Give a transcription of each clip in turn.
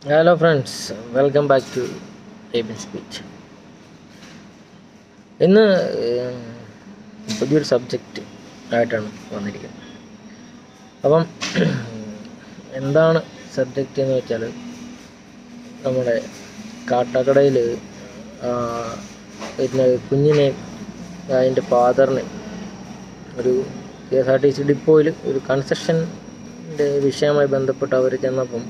Hello friends welcome back to Abin speech ഇന്ന് ഏം, പുതിയൊരു സബ്ജക്റ്റ് ആയിട്ടാണ് വന്നിരിക്കുന്നത് അപ്പം എന്താണ് സബ്ജക്റ്റ് എന്ന് വെച്ചാൽ നമ്മുടെ കാട്ടാക്കടയിൽ പിന്നെ കുഞ്ഞിനെ അതിൻ്റെ ഫാദറിനെ ഒരു K S R T C ഡിപ്പോയിൽ ഒരു കൺസ്ട്രക്ഷൻ്റെ വിഷയവുമായി ബന്ധപ്പെട്ട് അവർ ചെന്നപ്പം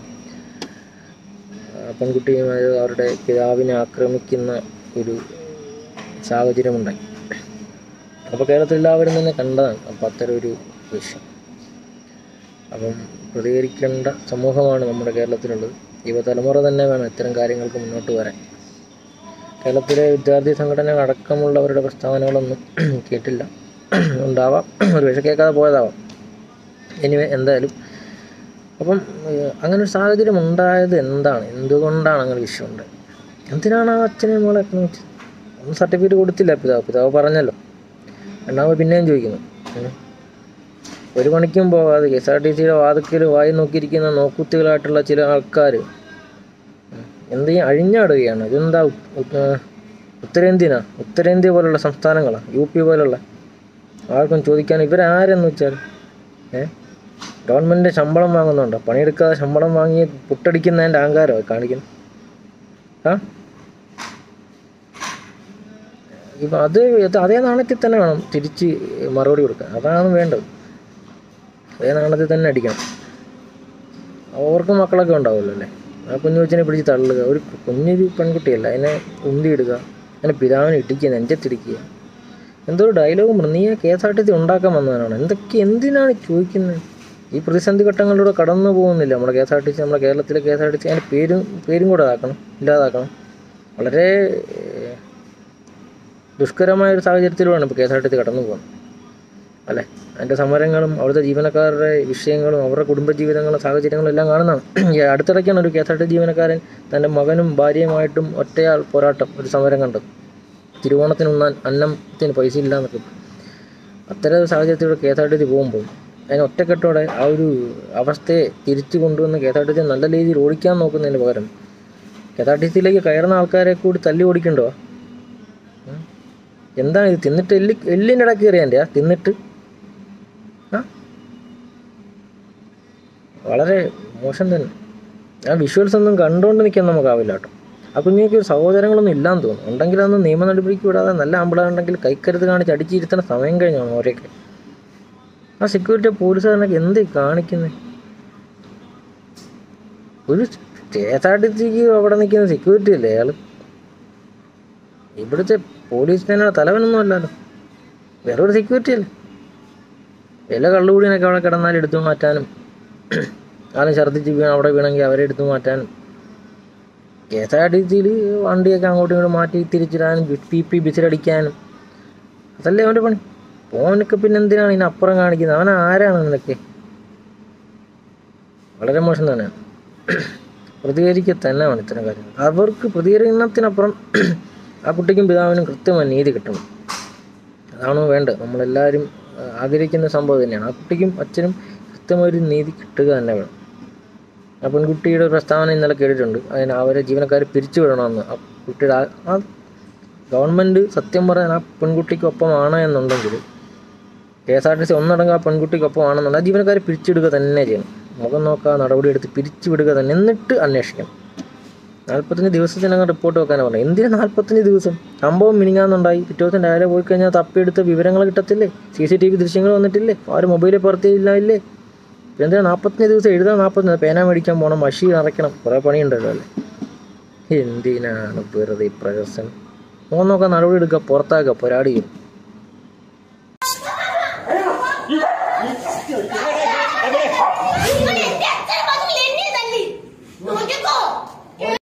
ആ പെൺകുട്ടിയുമായി അവരുടെ പിതാവിനെ ആക്രമിക്കുന്ന ഒരു സാഹചര്യമുണ്ടായി അപ്പോൾ കേരളത്തിൽ എല്ലാവരും തന്നെ കണ്ടതാണ് അപ്പം അത്തരം ഒരു വിഷയം അപ്പം പ്രതികരിക്കേണ്ട സമൂഹമാണ് നമ്മുടെ കേരളത്തിലുള്ളത് യുവതലമുറ തന്നെ വേണം ഇത്തരം കാര്യങ്ങൾക്ക് മുന്നോട്ട് വരാൻ കേരളത്തിലെ വിദ്യാർത്ഥി സംഘടനകൾ അടക്കമുള്ളവരുടെ പ്രസ്താവനകളൊന്നും കേട്ടില്ല ഉണ്ടാവാം ഒരു പക്ഷേ കേൾക്കാതെ പോയതാവാം എനിവേ എന്തായാലും അപ്പം ഏഹ്, അങ്ങനെ ഒരു സാഹചര്യം ഉണ്ടായത് എന്താണ് എന്തുകൊണ്ടാണ് അങ്ങനെ വിഷയം ഉണ്ടായത് എന്തിനാണ് ആ അച്ഛനെ മോളെ ആക്രമിച്ചത് ഒന്നും സർട്ടിഫിക്കറ്റ് കൊടുത്തില്ല പിതാവ് പിതാവ് പറഞ്ഞല്ലോ രണ്ടാമത് പിന്നെയും ചോദിക്കുന്നു ഉം. ഒരു മണിക്കും പോകാതെ കെ എസ് ആർ ടി സിയുടെ വാതിക്കൽ വായി നോക്കിയിരിക്കുന്ന നോക്കുത്തികളായിട്ടുള്ള ചില ആൾക്കാർ എന്ത് ചെയ്യാൻ അഴിഞ്ഞാടുകയാണ് ഇതെന്താ ഉ- ഉ- ഏഹ്, ഉത്തരേന്ത്യനാ ഉത്തരേന്ത്യ പോലുള്ള സംസ്ഥാനങ്ങളാണ് യു പി പോലുള്ള ആർക്കും ചോദിക്കാൻ ഇവരാരെന്ന് വെച്ചാൽ ഏ ഗവൺമെൻറ് ശമ്പളം വാങ്ങുന്നുണ്ടോ പണിയെടുക്കാതെ ശമ്പളം വാങ്ങി പുട്ടടിക്കുന്നതിൻ്റെ അഹങ്കാരമാണ് കാണിക്കുന്നത് ആ ഇപ്പം അത് ഇത് അതേ നാണയത്തിൽ തന്നെ വേണം തിരിച്ച് മറുപടി കൊടുക്കാൻ അതാണ് വേണ്ടത് അതേ നാണയത്തിൽ തന്നെ അടിക്കണം അവർക്കും മക്കളൊക്കെ ഉണ്ടാവുമല്ലോ അല്ലേ ആ കുഞ്ഞു കൊച്ചിനെ പിടിച്ച് തള്ളുക ഒരു കുഞ്ഞൊരു പെൺകുട്ടിയല്ല അതിനെ ഉന്തിയിടുക അതിനെ പിതാവിനെ ഇടിക്കുക നെഞ്ചത്തിടിക്കുക എന്തോ ഒരു ഡയലോഗും പറഞ്ഞു നീ K S R T C ഉണ്ടാക്കാൻ വന്നവനാണ് എന്തൊക്കെ എന്തിനാണ് ചോദിക്കുന്നത് ഈ പ്രതിസന്ധി ഘട്ടങ്ങളിലൂടെ കടന്നു പോകുന്നില്ല നമ്മുടെ K S R T C നമ്മുടെ കേരളത്തിലെ K S R T C അതിൻ്റെ പേരും പേരും കൂടെ ആക്കണം ഇല്ലാതാക്കണം വളരെ ഏഹ്, ദുഷ്കരമായ ഒരു സാഹചര്യത്തിലൂടെയാണ് ഇപ്പോൾ K S R T C കടന്നു പോകുന്നത് അല്ലേ അതിൻ്റെ സമരങ്ങളും അവിടുത്തെ ജീവനക്കാരുടെ വിഷയങ്ങളും അവരുടെ കുടുംബജീവിതങ്ങളും സാഹചര്യങ്ങളും എല്ലാം കാണുന്നതാണ് ഈ അടുത്തിടയ്ക്കാണ് ഒരു K S R T C ജീവനക്കാരൻ തൻ്റെ മകനും ഭാര്യയുമായിട്ടും ഒറ്റയാൾ പോരാട്ടം ഒരു സമരം കണ്ടത് തിരുവോണത്തിന് ഉണ്ണാൻ അന്നത്തിന് പൈസ ഇല്ല എന്നൊക്കെ അത്തരം ഒരു സാഹചര്യത്തിലൂടെ K S R T C പോകുമ്പോൾ അതിന് ഒറ്റക്കെട്ടോടെ ആ ഒരു അവസ്ഥയെ തിരിച്ചു കൊണ്ടുവന്ന് K S R T C നല്ല രീതിയിൽ ഓടിക്കാൻ നോക്കുന്നതിന് പകരം കെ എസ് ആർ ടി സിയിലേക്ക് കയറുന്ന ആൾക്കാരെ കൂടി തല്ലി ഓടിക്കണ്ടോ ഉം? എന്താണ് ഇത് തിന്നിട്ട് എല്ലി എല്ലിൻ്റെ ഇടയ്ക്ക് കയറിയാൻ്റെ തിന്നിട്ട് ആ വളരെ മോശം തന്നെ ആ വിഷ്വൽസ് ഒന്നും കണ്ടുകൊണ്ട് നിൽക്കാൻ നമുക്കാവില്ല കേട്ടോ ആ കുഞ്ഞിക്ക് സഹോദരങ്ങളൊന്നും ഇല്ലാന്ന് തോന്നുന്നു ഉണ്ടെങ്കിൽ അതൊന്നും നിയമ നടപടിക്ക് വിടാതെ നല്ല ആമ്പിളാറുണ്ടെങ്കിൽ കൈക്കരുത് കാണിച്ച് അടിച്ചിരുത്തണ സമയം കഴിഞ്ഞാണ് അവരെയൊക്കെ ആ സെക്യൂരിറ്റി പോലീസുകാരനൊക്കെ എന്ത് കാണിക്കുന്നത് ഒരു കെ എസ് ആർ ടി സിക്ക് അവിടെ നിൽക്കുന്ന സെക്യൂരിറ്റി അല്ലേ അയാൾ ഇവിടുത്തെ പോലീസ് സേനയുടെ തലവനൊന്നും അല്ലല്ലോ വേറെ ഒരു സെക്യൂരിറ്റി അല്ലേ എല്ലാ കള്ളുകൂടിനൊക്കെ അവിടെ കിടന്നാൽ എടുത്തു മാറ്റാനും ആരും ഛർദ്ദിച്ച് വീണ അവിടെ വീണെങ്കിൽ അവരെ എടുത്തു മാറ്റാനും കെ എസ് ആർ ടി സിയിൽ വണ്ടിയൊക്കെ അങ്ങോട്ടും ഇങ്ങോട്ടും മാറ്റി തിരിച്ചിടാനും പി പി ബിസിലടിക്കാനും അതല്ലേ അവൻ്റെ പണി ഓനൊക്കെ പിന്നെ എന്തിനാണ് ഇതിനപ്പുറം കാണിക്കുന്നത് അവൻ ആരാണ് നിനക്ക് വളരെ മോശം തന്നെയാണ് പ്രതികരിക്കുക തന്നെ വേണം ഇത്തരം കാര്യങ്ങൾ അവർക്ക് പ്രതികരണത്തിനപ്പുറം ആ കുട്ടിക്കും പിതാവിനും കൃത്യമായ നീതി കിട്ടണം അതാണോ വേണ്ടത് നമ്മളെല്ലാവരും ആ, ആഗ്രഹിക്കുന്ന സംഭവം തന്നെയാണ് ആ കുട്ടിക്കും അച്ഛനും കൃത്യമായൊരു നീതി കിട്ടുക തന്നെ വേണം ആ പെൺകുട്ടിയുടെ ഒരു പ്രസ്താവന ഇന്നലെ കേട്ടിട്ടുണ്ട് അതിന് അവരെ ജീവനക്കാർ പിരിച്ചു വിടണമെന്ന് ആ കുട്ടിയുടെ ആ- ആ ഗവൺമെൻറ് സത്യം പറയാൻ ആ പെൺകുട്ടിക്കൊപ്പമാണ് എന്നുണ്ടെങ്കിൽ K S R T C ഒന്നടങ്കം ആ പെൺകുട്ടിക്കൊപ്പമാണെന്നുണ്ടെങ്കിൽ ആ ജീവനക്കാരെ പിരിച്ചിടുക തന്നെ ചെയ്യണം മുഖം നോക്കുക നടപടിയെടുത്ത് പിരിച്ചു വിടുക തന്നെ എന്നിട്ട് അന്വേഷിക്കണം നാൽപ്പത്തഞ്ച് ദിവസത്തിനകം റിപ്പോർട്ട് വെക്കാനാണ് പറഞ്ഞത് എന്തിനാ നാൽപ്പത്തഞ്ച് ദിവസം സംഭവം മിനിങ്ങാന്നുണ്ടായി പിറ്റേ ദിവസം രാവിലെ പോയി കഴിഞ്ഞാൽ തപ്പിയെടുത്ത വിവരങ്ങൾ കിട്ടത്തില്ലേ സി സി ടി വി ദൃശ്യങ്ങൾ വന്നിട്ടില്ലേ ആരും മൊബൈലിൽ പുറത്തില്ല ഇല്ലേ പിന്നെ എന്തിനാ നാൽപ്പത്തഞ്ച് ദിവസം എഴുതാൻ നാൽപ്പത്തഞ്ച് പേന മേടിക്കാൻ പോകണം മഷി നിറയ്ക്കണം കുറേ പണിയുണ്ടല്ലോ അല്ലേ എന്തിനാണ് വെറുതെ ഈ പ്രഹസനം മോൻ നോക്കാൻ നടപടി എടുക്കുക പുറത്താക്കുക പോരാടിയും